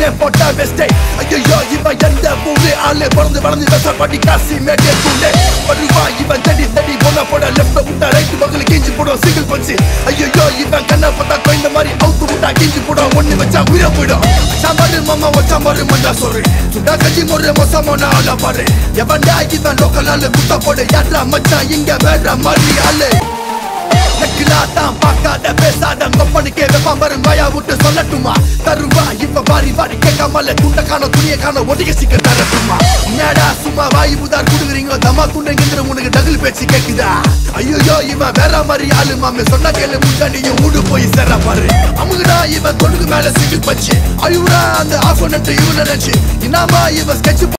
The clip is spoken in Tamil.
சீனே போட்டா வெஸ்டே ஐயோ இவன் எந்த ஊரு ஆளு பிறந்து வளர்ந்து விவசாயப்படி காசி மேட்டே தூண்டே வருவா இவன் தடி தடி பொண்ணா போட லெஃப்ட் விட்டா ரைட் பக்கத்துல கிஞ்சி போடும் சிங்கிள் பஞ்சு ஐயோ இவன் கண்ணை பார்த்தா கோயந்த மாதிரி அவுத்து விட்டா கிஞ்சி போடும் ஒண்ணு வச்சா உயிரை போயிடும் சாம்பாரு மாமா வச்சா மாறு மண்டா சொல்லு சுடா கஞ்சி முறை மோசமான ஆளா பாரு எவன்டா இவன் லோக்கல் ஆளு குத்த போடு யாரா மச்சான் இங்க வேற மாதிரி ஆளு நக்கிலா தான் பார்க்காத பேசாத கொப்பனுக்கே வெப்பம் வரும் வாயா விட்டு சொல்லட்டுமா தருவா இப்ப வாரி வாரி கேட்காமல துண்ட காண துணிய காண ஒட்டிக்க சிக்க தரட்டுமா என்னடா சும்மா வாய் புதார் குடுக்குறீங்க தம்மா துண்டுங்கிற உனக்கு டகுல் பேச்சு கேக்குதா ஐயோ இவன் வேற மாதிரி ஆளு மாமே சொன்னா கேளு முன்னாடியும் மூடு போய் சேர பாரு அமுகுடா இவன் தொடுக்கு மேல சிங்கிள் பச்சு ஐயூரா அந்த ஆஃப் இவன் நினைச்சு இன்னாமா இவன் ஸ்கெட்ச்